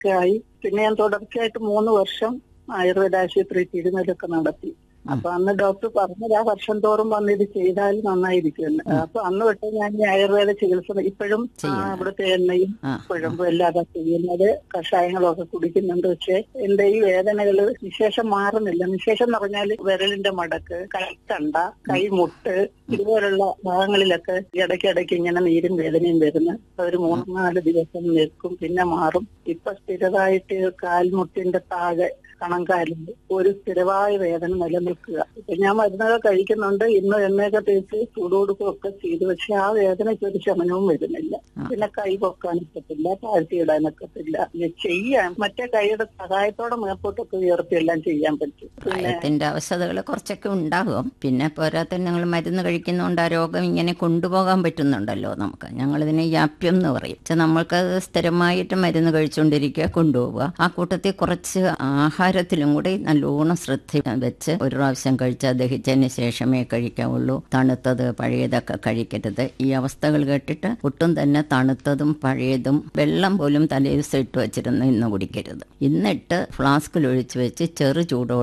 ഒക്കെ ആയി പിന്നെ ഞാൻ തുടർച്ചയായിട്ട് മൂന്ന് വർഷം ആയുർവേദ ആശുപത്രി തിരുമലൊക്കെ നടത്തി അപ്പൊ അന്ന് ഡോക്ടർ പറഞ്ഞത് ആ വർഷം തോറും വന്ന് ഇത് ചെയ്താൽ നന്നായിരിക്കുമല്ലോ അപ്പൊ അന്ന് തൊട്ട് ഞാൻ ഈ ആയുർവേദ ചികിത്സ ഇപ്പോഴും ആ, ചെയ്യുന്നു. ഇവിടുത്തെ എണ്ണയും ആ, കുഴമ്പും അല്ലാതെ ചെയ്യുന്നത് കഷായങ്ങളൊക്കെ കുടിക്കുന്നുണ്ട് പക്ഷെ എന്റെ ഈ വേദനകള് വിശേഷം മാറുന്നില്ല വിശേഷം എന്ന് പറഞ്ഞാൽ വിരലിന്റെ മടക്ക് കൈത്തണ്ട കൈമുട്ട് ഇതുപോലുള്ള ഭാഗങ്ങളിലൊക്കെ ഇടയ്ക്കിടയ്ക്ക് ഇങ്ങനെ നീരും വേദനയും വരുന്ന ഒരു മൂന്ന് നാല് ദിവസം നിൽക്കും പിന്നെ മാറും ഇപ്പൊ സ്ഥിരമായിട്ട് കാൽമുട്ടിന്റെ താഴെ കണങ്കാലിൽ ഒരു സ്ഥിരമായ വേദന നിലനിൽക്കുക ഇപ്പൊ ഞാൻ മരുന്നൊക്കെ കഴിക്കുന്നുണ്ട് ഇന്ന് എണ്ണയൊക്കെ തേച്ച് ചൂടുകൊടുക്കുകയൊക്കെ ചെയ്തു പക്ഷെ ആ വേദനയ്ക്ക് ഒരു ശമനവും വരുന്നില്ല ആ. പിന്നെ കൈ പൊക്കാനൊക്കത്തില്ല താഴ്ത്തിയിടാനൊക്കത്തില്ല ഇത് ചെയ്യാൻ മറ്റേ കൈയുടെ സഹായത്തോടെ മേപ്പോട്ടൊക്കെ ഉയർത്തി എല്ലാം ചെയ്യാൻ പറ്റും പിന്നെ പ്രായത്തിന്റെ അവശതകൾ കുറച്ചൊക്കെ ഉണ്ടാകും പിന്നെ പോരാത്ത ഞങ്ങൾ മരുന്ന് കഴിക്കുന്നതുകൊണ്ട് ആ രോഗം ഇങ്ങനെ കൊണ്ടുപോകാൻ പറ്റുന്നുണ്ടല്ലോ നമുക്ക് ഞങ്ങളിതിനെ യാപ്യം എന്ന് പറയും പക്ഷെ നമ്മൾക്ക് അത് സ്ഥിരമായിട്ട് മരുന്ന് കഴിച്ചുകൊണ്ടിരിക്കുക കൊണ്ടുപോവുക ആ കൂട്ടത്തിൽ കുറച്ച് ആഹാരത്തിലും കൂടി നല്ലോണം ശ്രദ്ധ വെച്ച് ഒരു പ്രാവശ്യം കഴിച്ചാൽ ദഹിച്ചതിന് ശേഷമേ കഴിക്കാവുള്ളൂ തണുത്തത് പഴയതൊക്കെ കഴിക്കരുത് ഈ അവസ്ഥകൾ കേട്ടിട്ട് ഒട്ടും തന്നെ തണുത്തതും പഴയതും വെള്ളം പോലും തലേ ദിവസം ഇട്ട് വെച്ചിരുന്ന് ഇന്ന് കുടിക്കരുത് ഇന്നിട്ട് ഫ്ലാസ്കിൽ ഒഴിച്ച് വെച്ച് ചെറു ചൂടോടെ